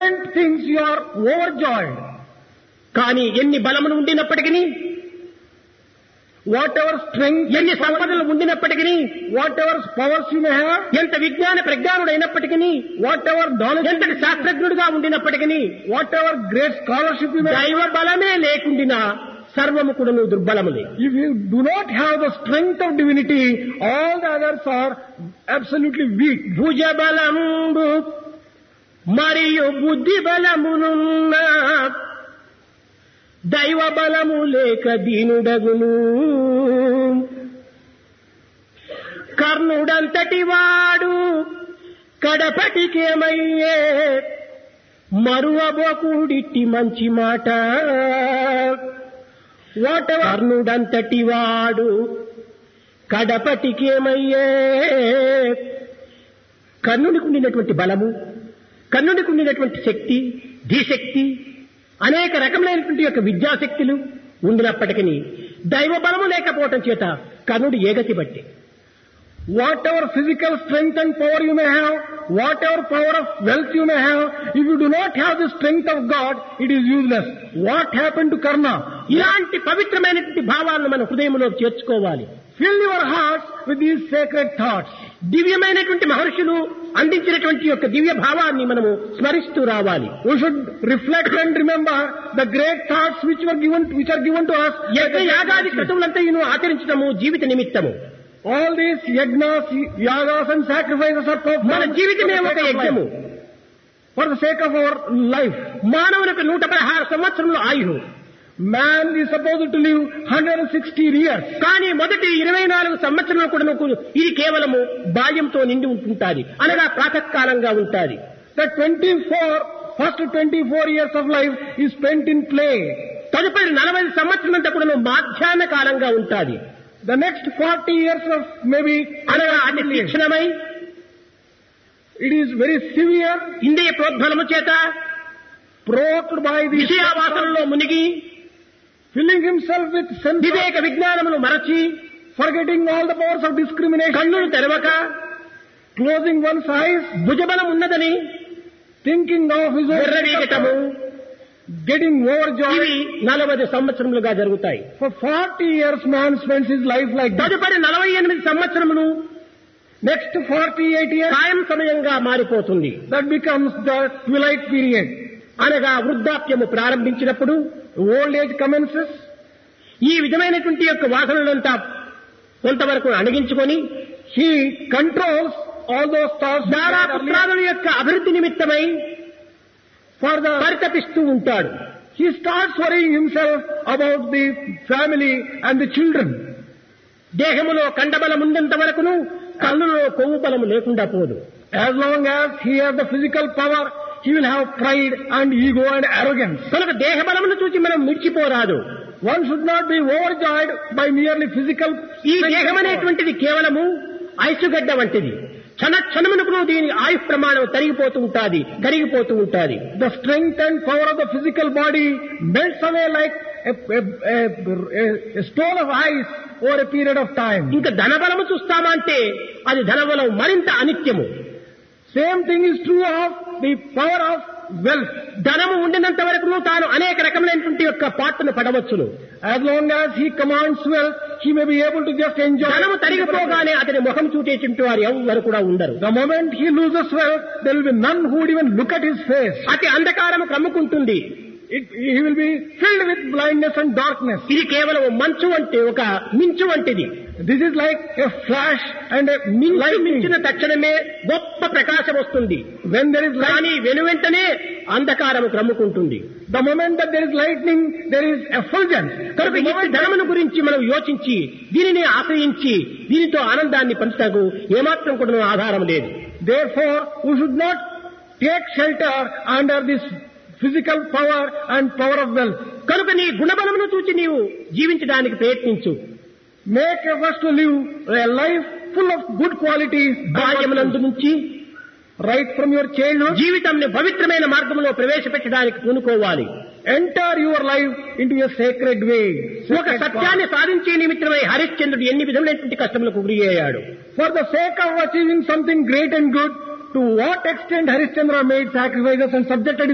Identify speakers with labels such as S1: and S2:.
S1: things you are overjoyed.
S2: కానీ ఎన్ని బలములు ఉండినప్పటికీ
S1: Whatever strength,
S2: ఎన్ని సంపదలు ఉండినప్పటికీ
S1: whatever powers you may have,
S2: ఎంత విజ్ఞాన ప్రజ్ఞానుడైనప్పటికీ
S1: whatever knowledge,
S2: ఎంతటి శాస్త్రజ్ఞుడిగా ఉండినప్పటికీ
S1: whatever great scholarship you may have,
S2: దైవ బలమే లేకుండినా సర్వము కూడాను దుర్బలములే
S1: if you do not have the strength of divinity, all the others are absolutely weak.
S2: భుజబలంబు మరియు బుద్ధి బలమునున్న దైవ బలము లేక దీనుడగును కర్ణుడంతటి వాడు కడపటికేమయ్యే మరువబోకుడిట్టి మంచి మాట ఓట కర్ణుడంతటి వాడు కడపటికేమయ్యే కర్ణునికి ఉండినటువంటి బలము కర్ణునికి ఉండినటువంటి శక్తి ధీశక్తి అనేక రకములైనటువంటి యొక్క విద్యాశక్తులు ఉండినప్పటికీ దైవ బలము లేకపోవటం చేత కర్ణుడు ఏగతి బట్టి
S1: Whatever physical strength and power you may have, whatever power of wealth you may have, if you do not have the strength of God, it is useless. What happened to Karna?
S2: ఇలాంటి పవిత్రమైనటువంటి భావాలను మన హృదయంలో చేర్చుకోవాలి
S1: Fill your hearts with these sacred thoughts.
S2: దివ్యమైనటువంటి మహర్షులు అందించినటువంటి యొక్క దివ్య భావాన్ని మనము స్మరిస్తూ రావాలి
S1: We should reflect and remember the great thoughts which were given, which are given to us. by
S2: యజ్ఞ
S1: the
S2: యాగాది
S1: great
S2: క్రతువులంతా ఈయన ఆచరించడము జీవిత నిమిత్తము
S1: All these yagnas, yagas and sacrifices are performed
S2: మన జీవితమే
S1: for
S2: ఒక
S1: the sake of
S2: యజ్ఞము
S1: life. For the sake of our life.
S2: మానవునికి నూట పదహారు సంవత్సరంలో ఆయువు
S1: Man is supposed to live 160 years.
S2: కానీ మొదటి ఇరవై నాలుగు సంవత్సరాలు కూడా ఇది కేవలము బాల్యంతో నిండి ఉంటుంటాది అనగా ప్రాతకాలంగా ఉంటాది
S1: The 24, first 24 years of life is spent in play.
S2: తదుపరి నలభై సంవత్సరాలంతా కూడా మాధ్యాహ్న కాలంగా ఉంటాది
S1: The next 40 years of maybe,
S2: అనగా అతి తీక్షణమై
S1: it is very severe,
S2: ఇంద్రియ ప్రోద్బలము చేత
S1: provoked by the
S2: విషయావాసనలో మునిగి
S1: filling himself with sense, of-
S2: వివేక విజ్ఞానమును మరచి
S1: forgetting all the powers of discrimination,
S2: కన్నులు తెరవక
S1: closing one's eyes,
S2: భుజబలం ఉన్నదని
S1: thinking of his own,
S2: వెర్రవీగటము
S1: getting overjoyed.
S2: ఇవి నలభై సంవత్సరములుగా జరుగుతాయి
S1: For 40 years man spends his life like that.
S2: తదుపరి నలభై ఎనిమిది సంవత్సరములు
S1: Next 48 years,
S2: సాయం సమయంగా మారిపోతుంది
S1: that becomes the twilight period.
S2: అనగా వృద్ధాప్యము ప్రారంభించినప్పుడు
S1: Old age commences.
S2: ఈ విధమైనటువంటి యొక్క వాసనలంతా కొంతవరకు అణగించుకొని
S1: He controls all those thoughts
S2: దారా
S1: that are
S2: పుత్రాదుల యొక్క అభివృద్ధి నిమిత్తమై
S1: for the
S2: పరితపిస్తూ ఉంటాడు
S1: he starts worrying himself about the family and the children.
S2: దేహములో కండబలం ఉన్నంత వరకును కళ్ళులో కొవ్వు బలము లేకుండా పోదు
S1: As long as he has the physical power, he will have pride and ego and arrogance.
S2: కనుక దేహ బలమును చూసి మనం మిడిచిపోరాదు
S1: One should not be overjoyed by merely physical.
S2: ఈ దేహం అనేటువంటిది కేవలము ఐసుగడ్డ వంటిది క్షణ క్షణమునకు దీని ఆయు ప్రమాణం తరిగిపోతూ ఉంటాది కరిగిపోతూ ఉంటాది
S1: The strength and power of the physical body melts away like a, a, a, a- a stone of ice over a period of time.
S2: ఇంకా ధనబలము చూస్తామా అంటే అది ధనబలం మరింత అనిత్యము
S1: Same thing is true of the power of wealth.
S2: ధనము ఉండినంత వరకు తాను అనేక రకములైనటువంటి యొక్క పాత్రను పడవచ్చును
S1: As long as he commands wealth, he may be able to just enjoy.
S2: ధనము తరిగిపోగానే అతని ముఖం చూటేటువంటి వారు ఎవరు కూడా ఉండరు
S1: The moment he loses wealth, there will be none who would even look at his face.
S2: అతి అంధకారము కమ్ముకుంటుంది
S1: It, he will be filled with blindness and darkness.
S2: ఇది కేవలం మంచు వంటి ఒక మించు వంటిది
S1: This is like a flash and a
S2: మించు
S1: lightning.
S2: మించిన తక్షణమే గొప్ప ప్రకాశం వస్తుంది
S1: When there is light,
S2: కానీ వెనువెంటనే అంధకారము క్రమ్ముకుంటుంది
S1: the moment that there is lightning, there is effulgence.
S2: కనుక
S1: The
S2: ఈ
S1: moment
S2: ధనమును గురించి మనం యోచించి దీనిని ఆశ్రయించి దీనితో ఆనందాన్ని పంచుటకు ఏమాత్రం కూడా ఆధారం లేదు
S1: Therefore, we should not take shelter under this physical power and power of wealth.
S2: కనుక నీ గుణబలమును చూచి నీవు జీవించడానికి ప్రయత్నించు
S1: Make efforts to live a life full of good qualities
S2: బాల్యమునందు నుంచి
S1: right from your childhood.
S2: జీవితంని పవిత్రమైన మార్గంలో ప్రవేశపెట్టడానికి పూనుకోవాలి
S1: Enter your life into a sacred way.
S2: ఒక
S1: Sacred
S2: సత్యాన్ని
S1: path.
S2: సాధించే నిమిత్తమై హరిశ్చంద్రుడు ఎన్ని విధములైనటువంటి కష్టములకు గురి అయ్యాడు
S1: For the sake of achieving something great and good, to what extent Harishchandra made sacrifices and subjected